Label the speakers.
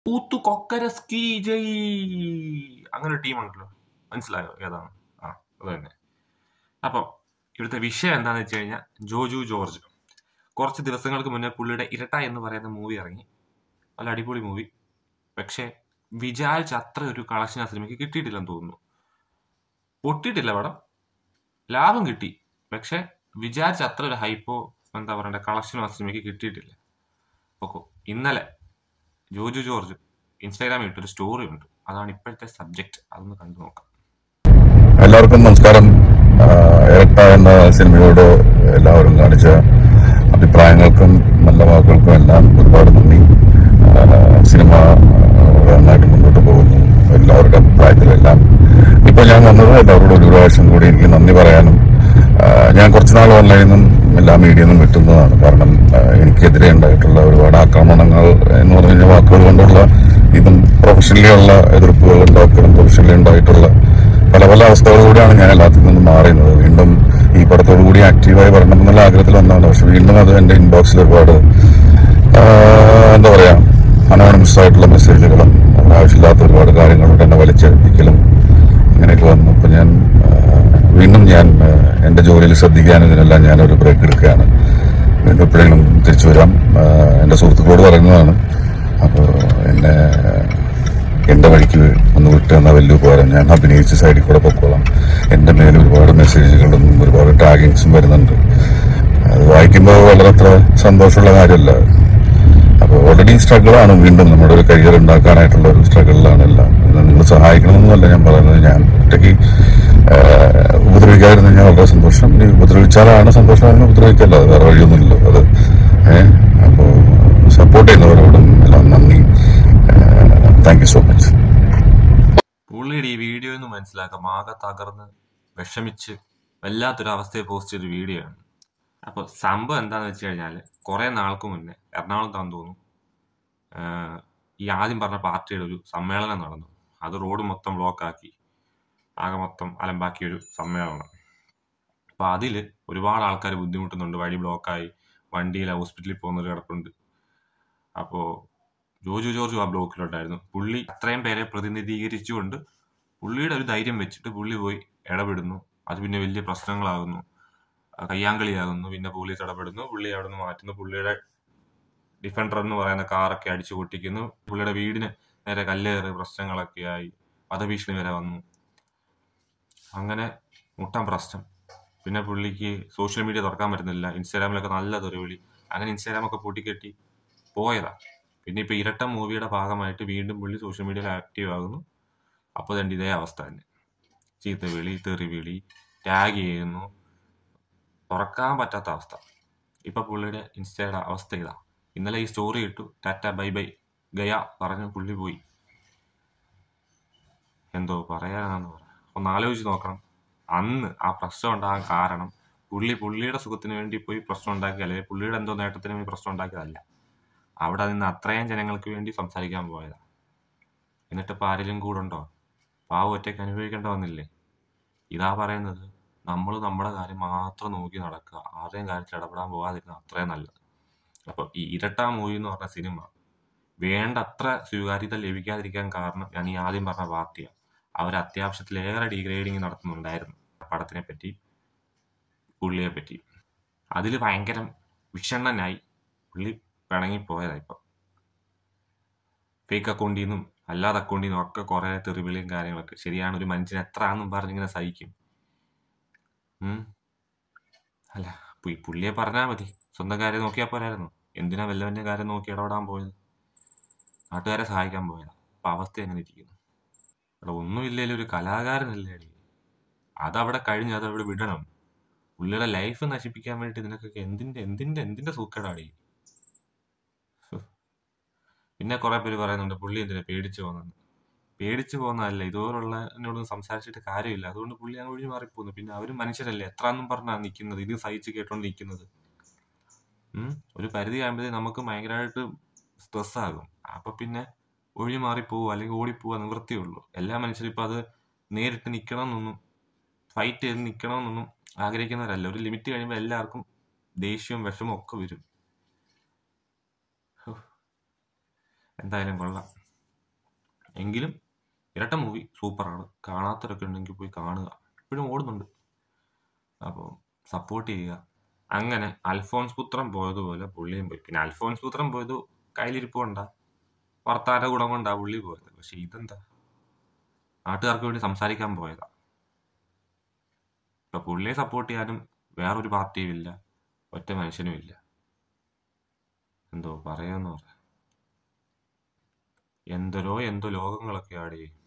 Speaker 1: ഊത്തു കൊക്കരസ്കി ജയ് അങ്ങനെ ഒരു ടീമുണ്ടല്ലോ മനസ്സിലായോ ഏതാണ് ആ അത് തന്നെ അപ്പം ഇവിടുത്തെ വിഷയം എന്താണെന്ന് വെച്ച് കഴിഞ്ഞാൽ ജോജു ജോർജ് കുറച്ച് ദിവസങ്ങൾക്ക് മുന്നേ പുള്ളിയുടെ ഇരട്ട എന്ന് പറയുന്ന മൂവി ഇറങ്ങി നല്ല അടിപൊളി മൂവി പക്ഷേ വിചാരിച്ച അത്ര ഒരു കളക്ഷൻ ആ സിനിമയ്ക്ക് കിട്ടിയിട്ടില്ലെന്ന് തോന്നുന്നു പൊട്ടിയിട്ടില്ല പടം ലാഭം കിട്ടി പക്ഷെ വിചാരിച്ച അത്ര ഒരു ഹൈപ്പോ എന്താ പറയണ്ട കളക്ഷനോ ആ സിനിമയ്ക്ക് കിട്ടിയിട്ടില്ല ഓക്കോ ഇന്നലെ ജോജു ജോർജ് ഇൻസ്റ്റാഗ്രാമിൽ ഇട്ടൊരു സ്റ്റോറി ഉണ്ട് അതാണ് ഇപ്പോഴത്തെ സബ്ജക്റ്റ് അതൊന്ന് കണ്ടു നോക്കാം
Speaker 2: എല്ലാവർക്കും നമസ്കാരം ആ, ഇരട്ട എന്ന സിനിമയോട് എല്ലാവരും കാണിച്ച അഭിപ്രായങ്ങൾക്കും നല്ല വാക്കുകൾക്കും എല്ലാം ഒരുപാട് നന്ദി ആ, സിനിമ ആ, നന്നായിട്ട് മുന്നോട്ട് പോകുന്നു എല്ലാവരുടെ അഭിപ്രായത്തിലെല്ലാം ഇപ്പൊ ഞാൻ വന്നത് എല്ലാവരോടും ഒരു പ്രാവശ്യം കൂടി എനിക്ക് നന്ദി പറയാനും ആ, ഞാൻ കുറച്ചുനാൾ ഓൺലൈനിൽ നിന്നും എല്ലാ മീഡിയയിൽ നിന്നും വിട്ടുന്നതാണ് കാരണം ആ, എനിക്കെതിരെ ഉണ്ടായിട്ടുള്ള ഒരുപാട് ആക്രമണങ്ങൾ എന്ന് പറഞ്ഞു കഴിഞ്ഞാൽ വാക്കുകൾ കൊണ്ടുള്ള ഇതും പ്രൊഫഷണലി ഉള്ള എതിർപ്പുകൾ ഉണ്ടാക്കലും പ്രൊഫഷണലി ഉണ്ടായിട്ടുള്ള പല പല അവസ്ഥകളിലൂടെയാണ് ഞാൻ എല്ലാത്തിൽ നിന്നും മാറുന്നത് വീണ്ടും ഈ പടത്തോടു കൂടി ആക്റ്റീവായി വരണം എന്നുള്ള ആഗ്രഹത്തിൽ വന്നതാണ് പക്ഷെ വീണ്ടും അത് എന്റെ ഇൻബോക്സിൽ ഒരുപാട് ആ, എന്താ പറയാ അനോണിമസ് ആയിട്ടുള്ള മെസ്സേജുകളും ആവശ്യമില്ലാത്ത ഒരുപാട് കാര്യങ്ങളുണ്ട് എന്നെ വലിച്ചെടുപ്പിക്കലും ഇങ്ങനെയൊക്കെ വന്നു അപ്പൊ ഞാൻ ആ, വീണ്ടും ഞാൻ ആ, എന്റെ ജോലിയിൽ ശ്രദ്ധിക്കാനും ഇതിനെല്ലാം ഞാനൊരു ബ്രേക്ക് എടുക്കുകയാണ് വീണ്ടും എപ്പോഴെങ്കിലും തിരിച്ചു വരാം ആ, എന്റെ സുഹൃത്തുക്കളോട് പറയുന്നതാണ് അപ്പോൾ എന്നെ എന്റെ വഴിക്ക് ഒന്ന് വിട്ട് തന്ന വലിയ ഉപകാരം ഞാൻ അഭിനയിച്ച സൈഡിൽ കൂടെ പൊക്കോളാം എന്റെ മേലെ ഒരുപാട് മെസ്സേജുകളും ഒരുപാട് ടാഗിങ്സും വരുന്നുണ്ട് അത് വായിക്കുമ്പോൾ വളരെ അത്ര സന്തോഷമുള്ള കാര്യമല്ല അപ്പോൾ ഓൾറെഡി സ്ട്രഗിളാണ് വീണ്ടും നമ്മുടെ ഒരു കരിയർ ഉണ്ടാക്കാനായിട്ടുള്ള ഒരു സ്ട്രഗിളിലാണ് എല്ലാം നിങ്ങൾ സഹായിക്കണമെന്നല്ല ഞാൻ പറയുന്നത് ഞാൻ ഒറ്റയ്ക്ക് ആഹ്, ഉപദ്രവിക്കാതിരുന്ന ഞാൻ വളരെ സന്തോഷം ഇനി ഉപദ്രവിച്ചാലാണ് സന്തോഷം അതിനെ ഉപദ്രവിക്കല്ല അത് വേറെ വഴിയൊന്നുമില്ല അത് ഏഹ് അപ്പോൾ സപ്പോർട്ട് ചെയ്യുന്നവരോടും എല്ലാം നന്ദി താങ്ക് യു സോ മച്ച്
Speaker 1: പുള്ളിയുടെ ഈ വീഡിയോ എന്ന് മനസ്സിലാക്കാം ആകെ തകർന്ന് വിഷമിച്ച് വല്ലാത്തൊരു അവസ്ഥയെ പോസ്റ്റ് ചെയ്ത വീഡിയോ ആണ് അപ്പോൾ സംഭവം എന്താണെന്ന് വെച്ച് കഴിഞ്ഞാൽ കുറേ നാൾക്ക് മുന്നേ എറണാകുളത്താന്ന് തോന്നുന്നു ആഹ് ഈ ആദ്യം പറഞ്ഞ പാർട്ടിയുടെ ഒരു സമ്മേളനം നടന്നു അത് റോഡ് മൊത്തം ബ്ലോക്കാക്കി ആകെ മൊത്തം അലമ്പാക്കിയ ഒരു സമ്മേളനം അപ്പോൾ അതിൽ ഒരുപാട് ആൾക്കാർ ബുദ്ധിമുട്ടുന്നുണ്ട് വഴി ബ്ലോക്കായി വണ്ടിയിൽ ഹോസ്പിറ്റലിൽ പോകുന്നൊരു കിടപ്പുണ്ട് അപ്പോൾ ജോജു ജോർജ് ആ ബ്ലോക്കിലുണ്ടായിരുന്നു പുള്ളി അത്രയും പേരെ പ്രതിനിധീകരിച്ചുകൊണ്ട് പുള്ളിയുടെ ഒരു ധൈര്യം വെച്ചിട്ട് പുള്ളി പോയി ഇടപെടുന്നു അത് പിന്നെ വലിയ പ്രശ്നങ്ങളാകുന്നു ആ കയ്യാങ്കളിയാകുന്നു പിന്നെ പോലീസ് ഇടപെടുന്നു പുള്ളി അവിടെ നിന്ന് മാറ്റുന്നു പുള്ളിയുടെ ഡിഫൻഡർ എന്ന് പറയുന്ന കാറൊക്കെ അടിച്ചു പൊട്ടിക്കുന്നു പുള്ളിയുടെ വീടിന് നേരെ കല്ലേറ് പ്രശ്നങ്ങളൊക്കെ ആയി വധഭീഷണി വരെ വന്നു അങ്ങനെ മുട്ടാൻ പ്രശ്നം പിന്നെ പുള്ളിക്ക് സോഷ്യൽ മീഡിയ തുറക്കാൻ പറ്റുന്നില്ല ഇൻസ്റ്റാഗ്രാമിലൊക്കെ നല്ല തെറിവിളി അങ്ങനെ ഇൻസ്റ്റാഗ്രാമൊക്കെ പൂട്ടിക്കെട്ടി പോയതാ പിന്നെ ഇപ്പൊ ഇരട്ട മൂവിയുടെ ഭാഗമായിട്ട് വീണ്ടും പുള്ളി സോഷ്യൽ മീഡിയയിൽ ആക്റ്റീവ് ആകുന്നു അപ്പോൾ തന്നെ ഇതേ അവസ്ഥ തന്നെ ചീത്ത വിളി തെറി വിളി ടാഗ് ചെയ്യുന്നു തുറക്കാൻ പറ്റാത്ത അവസ്ഥ ഇപ്പൊ പുള്ളിയുടെ ഇൻസ്റ്റയുടെ അവസ്ഥ ഇതാ ഇന്നലെ ഈ സ്റ്റോറി ഇട്ടു ടാറ്റ ബൈ ബൈ ഗയ പറഞ്ഞ് പുള്ളി പോയി എന്തോ പറയാനാന്ന് പറ ഒന്ന് ആലോചിച്ച് നോക്കണം അന്ന് ആ പ്രശ്നം ഉണ്ടാകാൻ കാരണം പുള്ളി പുള്ളിയുടെ സുഖത്തിന് വേണ്ടി പോയി പ്രശ്നം ഉണ്ടാക്കി അല്ലെങ്കിൽ പുള്ളിയുടെ എന്തോ നേട്ടത്തിന് വേണ്ടി പ്രശ്നം ഉണ്ടാക്കിയതല്ല അവിടെ നിന്ന് അത്രയും ജനങ്ങൾക്ക് വേണ്ടി സംസാരിക്കാൻ പോയതാ എന്നിട്ട് ഇപ്പം ആരെങ്കിലും കൂടെ ഉണ്ടോ പാവം ഒറ്റയ്ക്ക് അനുഭവിക്കേണ്ട വന്നില്ലേ ഇതാ പറയുന്നത് നമ്മൾ നമ്മുടെ കാര്യം മാത്രം നോക്കി നടക്കുക ആരുടെയും കാര്യത്തിൽ ഇടപെടാൻ പോകാതിരുന്ന അത്രയും നല്ലത് അപ്പോൾ ഈ ഇരട്ട മൂവി എന്ന് പറഞ്ഞ സിനിമ വേണ്ടത്ര സ്വീകാര്യത ലഭിക്കാതിരിക്കാൻ കാരണം ഞാൻ ഈ ആദ്യം പറഞ്ഞ പാർട്ടിയാണ് അവർ അത്യാവശ്യത്തിലേറെ ഡീഗ്രേഡിങ് നടത്തുന്നുണ്ടായിരുന്നു പടത്തിനെ പറ്റി പുള്ളിയെ പറ്റി അതിൽ ഭയങ്കര വിഷണ്ണനായി പുള്ളി പിണങ്ങിപ്പോയതാ ഇപ്പം ഫേക്ക് അക്കൗണ്ടിൽ നിന്നും അല്ലാതെ അക്കൗണ്ടിൽ നിന്നും ഒക്കെ കുറെ തെറിവിളിയും കാര്യങ്ങളൊക്കെ ശരിയാണ് ഒരു മനുഷ്യൻ എത്ര ആണെന്നും പറഞ്ഞിങ്ങനെ സഹിക്കും ഉം. അല്ല പു- ഈ പുള്ളിയെ പറഞ്ഞാൽ മതി സ്വന്തം കാര്യം നോക്കിയാൽ പോരായിരുന്നു എന്തിനാ വല്ലവന്റെ കാര്യം നോക്കി ഇടപെടാൻ പോയത് നാട്ടുകാരെ സഹായിക്കാൻ പോയതാ അപ്പൊ അവസ്ഥ എങ്ങനെ ഇരിക്കുന്നു എടാ ഒന്നുമില്ലേലും ഒരു കലാകാരനല്ലേ അടി അതവിടെ കഴിഞ്ഞ് അതവിടെ വിടണം പുള്ളിയുടെ ലൈഫ് നശിപ്പിക്കാൻ വേണ്ടി ഇതിനൊക്കെ എന്തിന്റെ എന്തിന്റെ എന്തിന്റെ സൂക്കേടാടി പിന്നെ കുറെ പേര് പറയുന്നുണ്ട് പുള്ളി എന്തിനാ പേടിച്ചു പോകുന്നെന്ന് പേടിച്ചു പോകുന്നതല്ല ഇതുപോലുള്ള എന്നോടൊന്നും സംസാരിച്ചിട്ട് കാര്യമില്ല അതുകൊണ്ട് പുള്ളി അങ്ങ് ഒഴിഞ്ഞു മാറിപ്പോകുന്നു പിന്നെ അവരും മനുഷ്യരല്ലേ എത്ര എന്നും പറഞ്ഞാണ് നിൽക്കുന്നത് ഇത് സഹിച്ച് കേട്ടോണ്ട് നിൽക്കുന്നത് ഉം. ഒരു പരിധി ആകുമ്പോഴേ നമുക്ക് ഭയങ്കരമായിട്ട് സ്ട്രെസ് ആകും അപ്പൊ പിന്നെ ഒഴിഞ്ഞു മാറിപ്പോവുക അല്ലെങ്കിൽ ഓടിപ്പോവുക നിവൃത്തിയുള്ളൂ എല്ലാ മനുഷ്യരും ഇപ്പൊ അത് നേരിട്ട് നിൽക്കണം എന്നൊന്നും ഫൈറ്റ് ചെയ്ത് നിൽക്കണം എന്നൊന്നും ആഗ്രഹിക്കുന്നവരല്ല ഒരു ലിമിറ്റ് കഴിയുമ്പോൾ എല്ലാവർക്കും ദേഷ്യവും വിഷമവും ഒക്കെ വരും ഹോ. എന്തായാലും കൊള്ളാം എങ്കിലും ഇരട്ട മൂവി സൂപ്പറാണ് കാണാത്തവരൊക്കെ ഉണ്ടെങ്കിൽ പോയി കാണുക ഇപ്പോഴും ഓടുന്നുണ്ട് അപ്പോൾ സപ്പോർട്ട് ചെയ്യുക അങ്ങനെ അൽഫോൺസ് പുത്രൻ പോയതുപോലെ പുള്ളിയും പോയി പിന്നെ അൽഫോൺസ് പുത്രൻ പോയത് കയ്യിലിരിപ്പ് കൊണ്ടാ വർത്താന ഗുണം കൊണ്ടാ പുള്ളി പോയത് പക്ഷെ ഇതെന്താ നാട്ടുകാർക്ക് വേണ്ടി സംസാരിക്കാൻ പോയതാ ഇപ്പൊ പുള്ളിയെ സപ്പോർട്ട് ചെയ്യാനും വേറൊരു പാർട്ടിയും ഇല്ല ഒറ്റ മനുഷ്യനും ഇല്ല എന്തോ പറയാന്ന് പറ എന്തരോ എന്തോ ലോകങ്ങളൊക്കെ ആടി